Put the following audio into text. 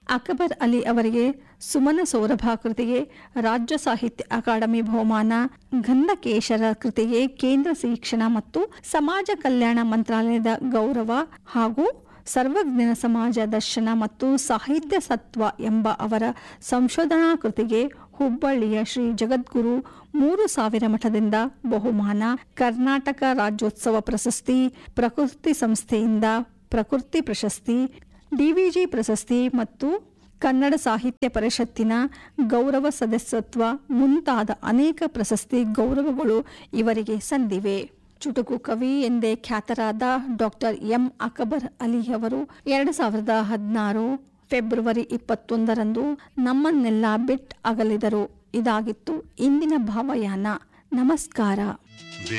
ಅಕ್ಬರ್ ಅಲಿ ಅವರಿಗೆ ಸುಮನ ಸೌರಭ ಕೃತಿಗೆ ರಾಜ್ಯ ಸಾಹಿತ್ಯ ಅಕಾಡೆಮಿ ಬಹುಮಾನ ಗಂಧಕೇಶರ ಕೃತಿಗೆ ಕೇಂದ್ರ ಶಿಕ್ಷಣ ಮತ್ತು ಸಮಾಜ ಕಲ್ಯಾಣ ಮಂತ್ರಾಲಯದ ಗೌರವ ಹಾಗೂ ಸರ್ವಜ್ಞನ ಸಮಾಜ ದರ್ಶನ ಮತ್ತು ಸಾಹಿತ್ಯ ಸತ್ವ ಎಂಬ ಅವರ ಸಂಶೋಧನಾ ಕೃತಿಗೆ ಹುಬ್ಬಳ್ಳಿಯ ಶ್ರೀ ಜಗದ್ಗುರು ಮೂರು ಸಾವಿರ ಮಠದಿಂದ ಬಹುಮಾನ ಕರ್ನಾಟಕ ರಾಜ್ಯೋತ್ಸವ ಪ್ರಶಸ್ತಿ ಪ್ರಕೃತಿ ಸಂಸ್ಥೆಯಿಂದ ಪ್ರಕೃತಿ ಪ್ರಶಸ್ತಿ ಡಿವಿಜಿ ಪ್ರಶಸ್ತಿ ಮತ್ತು ಕನ್ನಡ ಸಾಹಿತ್ಯ ಪರಿಷತ್ತಿನ ಗೌರವ ಸದಸ್ಯತ್ವ ಮುಂತಾದ ಅನೇಕ ಪ್ರಶಸ್ತಿ ಗೌರವಗಳು ಇವರಿಗೆ ಸಂದಿವೆ ಚುಟುಕು ಕವಿ ಎಂದೇ ಖ್ಯಾತರಾದ ಡಾಕ್ಟರ್ ಎಂ ಅಕ್ಬರ್ ಅಲಿ ಅವರು ಎರಡು ಸಾವಿರದ ಹದಿನಾರು ಫೆಬ್ರವರಿ ಇಪ್ಪತ್ತೊಂದರಂದು ನಮ್ಮನ್ನೆಲ್ಲ ಬಿಟ್ ಅಗಲಿದರು ಇದಾಗಿತ್ತು ಇಂದಿನ ಭಾವಯಾನ ನಮಸ್ಕಾರ